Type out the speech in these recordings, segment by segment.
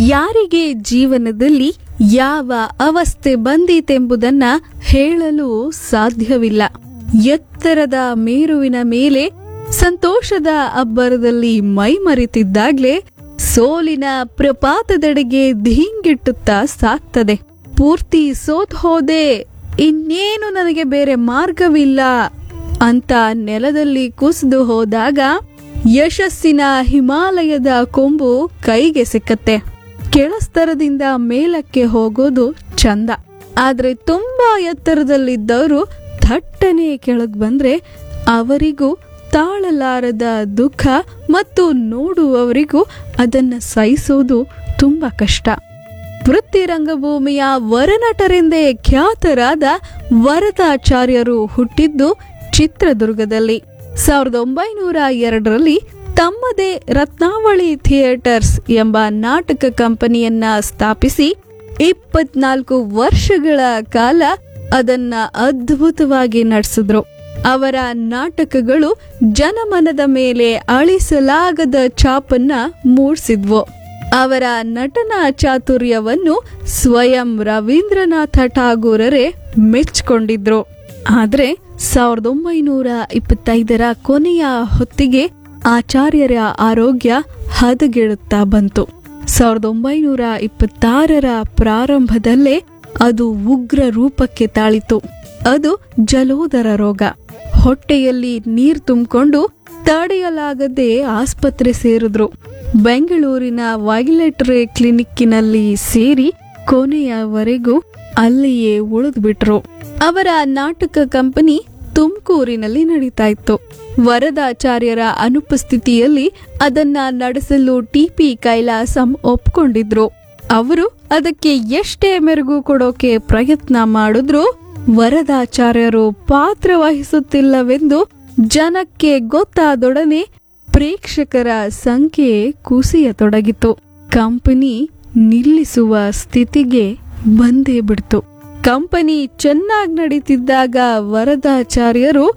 ಯಾರಿಗೆ ಜೀವನದಲ್ಲಿ ಯಾವ ಅವಸ್ಥೆ ಬಂದಿತೆಂಬುದನ್ನ ಹೇಳಲು ಸಾಧ್ಯವಿಲ್ಲ ಎತ್ತರದ ಮೇರುವಿನ ಮೇಲೆ ಸಂತೋಷದ ಅಬ್ಬರದಲ್ಲಿ ಮೈಮರೆತಿದ್ದಾಗ್ಲೇ ಸೋಲಿನ ಪ್ರಪಾತದೆಡೆಗೆ ಧೀಂಗಿಟ್ಟುತ್ತಾ ಸಾಕ್ತದೆ ಪೂರ್ತಿ ಸೋತ್ ಹೋದೆ ಇನ್ನೇನು ನನಗೆ ಬೇರೆ ಮಾರ್ಗವಿಲ್ಲ ಅಂತ ನೆಲದಲ್ಲಿ ಕುಸಿದು ಹೋದಾಗ ಯಶಸ್ಸಿನ ಹಿಮಾಲಯದ ಕೊಂಬು ಕೈಗೆ ಸಿಕ್ಕತ್ತೆ ಕೆಳಸ್ತರದಿಂದ ಮೇಲಕ್ಕೆ ಹೋಗೋದು ಚಂದ ಆದ್ರೆ ತುಂಬಾ ಎತ್ತರದಲ್ಲಿದ್ದವರು ಥಟ್ಟನೆ ಕೆಳಗ್ ಬಂದ್ರೆ ಅವರಿಗೂ ತಾಳಲಾರದ ದುಃಖ ಮತ್ತು ನೋಡುವವರಿಗೂ ಅದನ್ನ ಸಹಿಸೋದು ತುಂಬಾ ಕಷ್ಟ ವೃತ್ತಿ ರಂಗಭೂಮಿಯ ವರನಟರೆಂದೇ ಖ್ಯಾತರಾದ ವರದಾಚಾರ್ಯರು ಹುಟ್ಟಿದ್ದು ಚಿತ್ರದುರ್ಗದಲ್ಲಿ ಸಾವಿರದ ಒಂಬೈನೂರ ಎರಡರಲ್ಲಿ ತಮ್ಮದೇ ರತ್ನಾವಳಿ ಥಿಯೇಟರ್ಸ್ ಎಂಬ ನಾಟಕ ಕಂಪನಿಯನ್ನ ಸ್ಥಾಪಿಸಿ ಇಪ್ಪತ್ನಾಲ್ಕು ವರ್ಷಗಳ ಕಾಲ ಅದನ್ನ ಅದ್ಭುತವಾಗಿ ನಡೆಸಿದ್ರು ಅವರ ನಾಟಕಗಳು ಜನಮನದ ಮೇಲೆ ಅಳಿಸಲಾಗದ ಛಾಪನ್ನ ಮೂಡಿಸಿದ್ವು ಅವರ ನಟನ ಚಾತುರ್ಯವನ್ನು ಸ್ವಯಂ ರವೀಂದ್ರನಾಥ ಠಾಗೂರರೇ ಮೆಚ್ಚಿಕೊಂಡಿದ್ರು ಆದ್ರೆ ಸಾವಿರದ ಒಂಬೈನೂರ ಇಪ್ಪತ್ತೈದರ ಕೊನೆಯ ಹೊತ್ತಿಗೆ ಆಚಾರ್ಯರ ಆರೋಗ್ಯ ಹದಗೆಡುತ್ತಾ ಬಂತು ಸಾವಿರದ ಒಂಬೈನೂರ ಇಪ್ಪತ್ತಾರರ ಪ್ರಾರಂಭದಲ್ಲೇ ಅದು ಉಗ್ರ ರೂಪಕ್ಕೆ ತಾಳಿತು ಅದು ಜಲೋದರ ರೋಗ ಹೊಟ್ಟೆಯಲ್ಲಿ ನೀರ್ ತುಂಬಿಕೊಂಡು ತಡೆಯಲಾಗದೆ ಆಸ್ಪತ್ರೆ ಸೇರಿದ್ರು ಬೆಂಗಳೂರಿನ ವೈಲೆಟ್ರೆ ಕ್ಲಿನಿಕ್ಕಿನಲ್ಲಿ ಸೇರಿ ಕೊನೆಯವರೆಗೂ ಅಲ್ಲಿಯೇ ಉಳಿದ್ಬಿಟ್ರು ಅವರ ನಾಟಕ ಕಂಪನಿ ತುಮಕೂರಿನಲ್ಲಿ ನಡೀತಾ ಇತ್ತು ವರದಾಚಾರ್ಯರ ಅನುಪಸ್ಥಿತಿಯಲ್ಲಿ ಅದನ್ನ ನಡೆಸಲು ಟಿಪಿ ಕೈಲಾಸಂ ಒಪ್ಕೊಂಡಿದ್ರು ಅವರು ಅದಕ್ಕೆ ಎಷ್ಟೇ ಮೆರುಗು ಕೊಡೋಕೆ ಪ್ರಯತ್ನ ಮಾಡಿದ್ರು ವರದಾಚಾರ್ಯರು ಪಾತ್ರ ವಹಿಸುತ್ತಿಲ್ಲವೆಂದು ಜನಕ್ಕೆ ಗೊತ್ತಾದೊಡನೆ ಪ್ರೇಕ್ಷಕರ ಸಂಖ್ಯೆ ಕುಸಿಯತೊಡಗಿತು ಕಂಪನಿ ನಿಲ್ಲಿಸುವ ಸ್ಥಿತಿಗೆ ಬಂದೇ ಬಿಡ್ತು ಕಂಪನಿ ಚೆನ್ನಾಗಿ ನಡೀತಿದ್ದಾಗ ವರದಾಚಾರ್ಯರು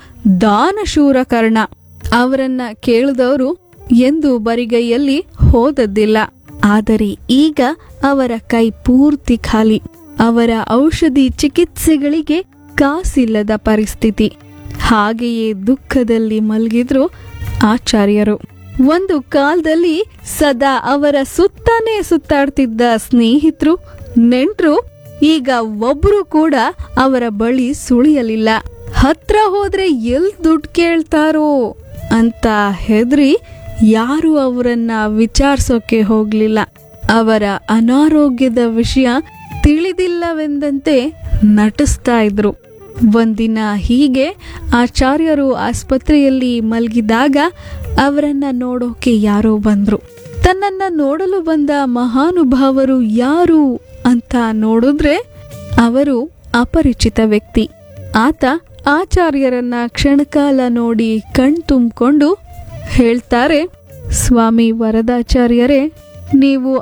ದಾನಶೂರ ಕರ್ಣ ಅವರನ್ನ ಕೇಳಿದವರು ಎಂದು ಬರಿಗೈಯಲ್ಲಿ ಹೋದದ್ದಿಲ್ಲ ಆದರೆ ಈಗ ಅವರ ಕೈ ಪೂರ್ತಿ ಖಾಲಿ ಅವರ ಔಷಧಿ ಚಿಕಿತ್ಸೆಗಳಿಗೆ ಕಾಸಿಲ್ಲದ ಪರಿಸ್ಥಿತಿ ಹಾಗೆಯೇ ದುಃಖದಲ್ಲಿ ಮಲಗಿದ್ರು ಆಚಾರ್ಯರು ಒಂದು ಕಾಲದಲ್ಲಿ ಸದಾ ಅವರ ಸುತ್ತಾನೆ ಸುತ್ತಾಡ್ತಿದ್ದ ಸ್ನೇಹಿತರು ನೆಂಟ್ರು ಈಗ ಒಬ್ರು ಕೂಡ ಅವರ ಬಳಿ ಸುಳಿಯಲಿಲ್ಲ ಹತ್ರ ಹೋದ್ರೆ ಎಲ್ ದುಡ್ಡು ಕೇಳ್ತಾರೋ ಅಂತ ಹೆದರಿ ಯಾರು ಅವರನ್ನ ವಿಚಾರಿಸೋಕೆ ಹೋಗ್ಲಿಲ್ಲ ಅವರ ಅನಾರೋಗ್ಯದ ವಿಷಯ ತಿಳಿದಿಲ್ಲವೆಂದಂತೆ ನಟಿಸ್ತಾ ಇದ್ರು ಒಂದಿನ ಹೀಗೆ ಆಚಾರ್ಯರು ಆಸ್ಪತ್ರೆಯಲ್ಲಿ ಮಲಗಿದಾಗ ಅವರನ್ನ ನೋಡೋಕೆ ಯಾರೋ ಬಂದ್ರು ತನ್ನನ್ನ ನೋಡಲು ಬಂದ ಮಹಾನುಭಾವರು ಯಾರು ಅಂತ ನೋಡಿದ್ರೆ ಅವರು ಅಪರಿಚಿತ ವ್ಯಕ್ತಿ ಆತ ಆಚಾರ್ಯರನ್ನ ಕ್ಷಣಕಾಲ ನೋಡಿ ಕಣ್ ತುಂಬಿಕೊಂಡು ಹೇಳ್ತಾರೆ ಸ್ವಾಮಿ ವರದಾಚಾರ್ಯರೇ ನೀವು